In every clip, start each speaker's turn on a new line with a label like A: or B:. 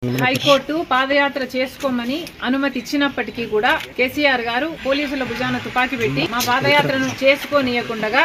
A: high court పాదయాత్ర చేసుకోమని అనుమతి ఇచ్చినప్పటికీ కూడా కేసీఆర్ గారు పోలీసుల భుజాన తుపాకీ పెట్టి మా పాదయాత్రను చేసుకోనీయకుండా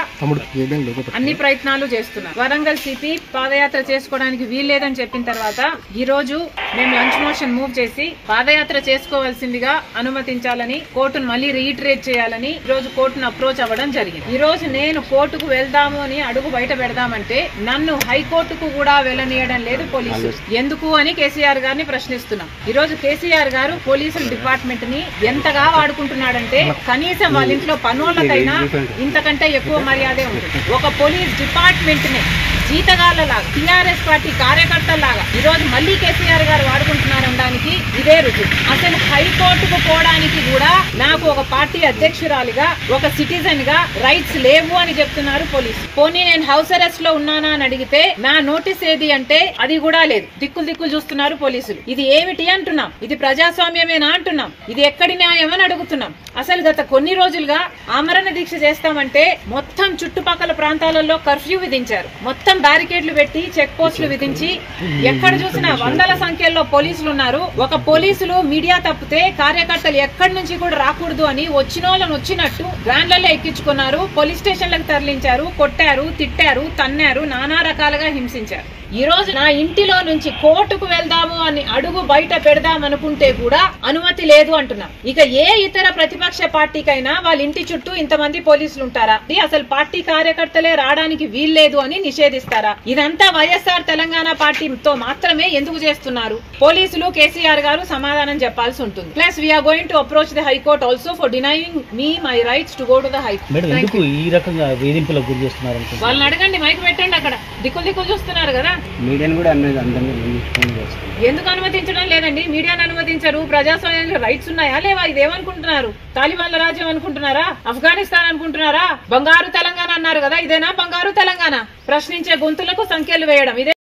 A: అన్ని ప్రయత్నాలు చేస్తున్నారు వరంగల్ సిపి పాదయాత్ర చేసుకోవడానికి వీల్లేదని చెప్పిన తర్వాత ఈ రోజు మేము లంచ్ మోషన్ మూవ్ చేసి పాదయాత్ర చేసుకోవాల్సిందిగా అనుమతించాలని కోర్టును మళ్ళీ రీఇటరేట్ చేయాలని ఈ రోజు కోర్టును అప్రోచ్ అవ్వడం జరిగింది ఈ రోజు నేను కోర్టుకు వెళ్దాము అని అడుగు బయట పెడదామంటే నన్ను హైకోర్టుకు కూడా వెళ్ళనీయడం లేదు పోలీసులు ఎందుకు అని కేసీఆర్ గారిని ప్రశ్నిస్తున్నాం ఈ రోజు కేసీఆర్ గారు పోలీసుల డిపార్ట్మెంట్ ని ఎంతగా వాడుకుంటున్నాడంటే కనీసం వాళ్ళ ఇంట్లో పనులకైనా ఇంతకంటే ఎక్కువ మర్యాదే ఉంటుంది ఒక పోలీస్ డిపార్ట్మెంట్ ని జీతగాళ్ళలాగా టీఆర్ఎస్ పార్టీ కార్యకర్తల్లాగా ఈ రోజు మళ్ళీ కేసీఆర్ గారు వాడుకుంటున్నారనడానికి ఇదే రుజువు అసలు హైకోర్టుకు పోవడానికి కూడా నాకు ఒక పార్టీ అధ్యక్షురాలిగా ఒక సిటిజన్ గా రైట్స్ లేవు అని చెప్తున్నారు పోలీసు పోనీ నేను హౌస్ అరెస్ట్ లో ఉన్నానా అని అడిగితే నా నోటీస్ ఏది అంటే అది కూడా లేదు దిక్కులు దిక్కులు చూస్తున్నారు పోలీసులు ఇది ఏమిటి అంటున్నాం ఇది ప్రజాస్వామ్యమేనా అంటున్నాం ఇది ఎక్కడి న్యాయం అని అడుగుతున్నాం అసలు గత కొన్ని రోజులుగా ఆమరణ దీక్ష చేస్తామంటే మొత్తం చుట్టుపక్కల ప్రాంతాలలో కర్ఫ్యూ విధించారు మొత్తం బ్యారికేడ్లు పెట్టి చెక్ పోస్టులు విధించి ఎక్కడ చూసినా వందల సంఖ్యలో పోలీసులు ఉన్నారు ఒక పోలీసులు మీడియా తప్పితే కార్యకర్తలు ఎక్కడి నుంచి కూడా రాకూడదు అని వచ్చిన వాళ్ళని వచ్చినట్టు వ్యాన్లలో ఎక్కించుకున్నారు పోలీస్ స్టేషన్లకు తరలించారు కొట్టారు తిట్టారు తన్నారు నానా రకాలుగా హింసించారు ఈ రోజు నా ఇంటిలో నుంచి కోర్టుకు వెళ్దాము అని అడుగు బయట పెడదాం అనుకుంటే కూడా అనుమతి లేదు అంటున్నా ఇక ఏ ఇతర ప్రతిపక్ష పార్టీకైనా వాళ్ళ ఇంటి చుట్టూ ఇంతమంది పోలీసులు ఉంటారా ఇది అసలు పార్టీ కార్యకర్తలే రావడానికి వీల్లేదు అని నిషేధిస్తారా ఇదంతా వైఎస్ఆర్ తెలంగాణ పార్టీతో మాత్రమే ఎందుకు చేస్తున్నారు పోలీసులు కేసీఆర్ గారు సమాధానం చెప్పాల్సి ఉంటుంది plus we are going to approach the high court also for denying me my rights to go to the
B: madam
A: high court
B: ఎందుకు ఈ రకంగా వేధింపులకు గురి చేస్తున్నారు అనుకుంటున్నారు
A: వాళ్ళని అడగండి మైక్ పెట్టండి అక్కడ దిక్కులు దిక్కులు చూస్తున్నారు కదా
C: మీడియాని కూడా అన్నది అందరినీ ఫోన్ చేస్తాం
A: ఎందుకు అనుమతించడం లేదండి మీడియాను అనుమతించరు ప్రజాస్వామ్యంలో రైట్స్ ఉన్నాయా లేవా ఇదేమనుకుంటున్నారు తాలిబాన్ల రాజ్యం అనుకుంటున్నారా ఆఫ్ఘనిస్తాన్ అనుకుంటున్నారా బంగారు తెలంగాణ అన్నారు కదా ఇదేనా బంగారు తెలంగాణ ప్రశ్నించే గొంతులకు సంఖ్యలు వేయడం ఇదే